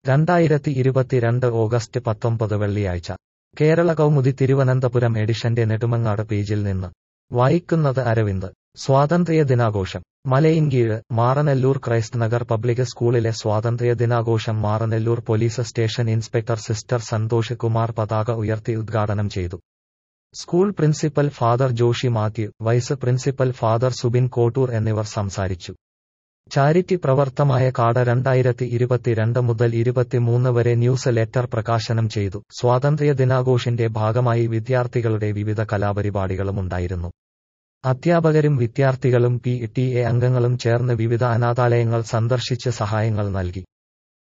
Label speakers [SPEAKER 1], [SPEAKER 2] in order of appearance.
[SPEAKER 1] രണ്ടായിരത്തി ഇരുപത്തിരണ്ട് ഓഗസ്റ്റ് പത്തൊമ്പത് വെള്ളിയാഴ്ച കേരള കൗമുദി തിരുവനന്തപുരം എഡിഷന്റെ നെടുമങ്ങാട് പേജിൽ നിന്ന് വായിക്കുന്നത് അരവിന്ദ് സ്വാതന്ത്ര്യ ദിനാഘോഷം മലയിൻകീഴ് മാറനെല്ലൂർ ക്രൈസ്റ്റ് നഗർ പബ്ലിക് സ്കൂളിലെ സ്വാതന്ത്ര്യ ദിനാഘോഷം Maranellur police station inspector sister Santhosh Kumar പതാക ഉയർത്തി ഉദ്ഘാടനം ചെയ്തു school principal father Joshy Mathew vice principal father Subin Kottoor എന്നിവർ സംസാരിച്ചു ചാരിറ്റി പ്രവർത്തമായ കാട രണ്ടായിരത്തി ഇരുപത്തിരണ്ട് മുതൽ ഇരുപത്തിമൂന്ന് വരെ ന്യൂസ് ലെറ്റർ പ്രകാശനം ചെയ്തു സ്വാതന്ത്ര്യ ദിനാഘോഷിന്റെ ഭാഗമായി വിദ്യാർത്ഥികളുടെ വിവിധ കലാപരിപാടികളുമുണ്ടായിരുന്നു അധ്യാപകരും വിദ്യാർത്ഥികളും പി ടി എ അംഗങ്ങളും ചേർന്ന് വിവിധ അനാഥാലയങ്ങൾ സന്ദർശിച്ച് സഹായങ്ങൾ നൽകി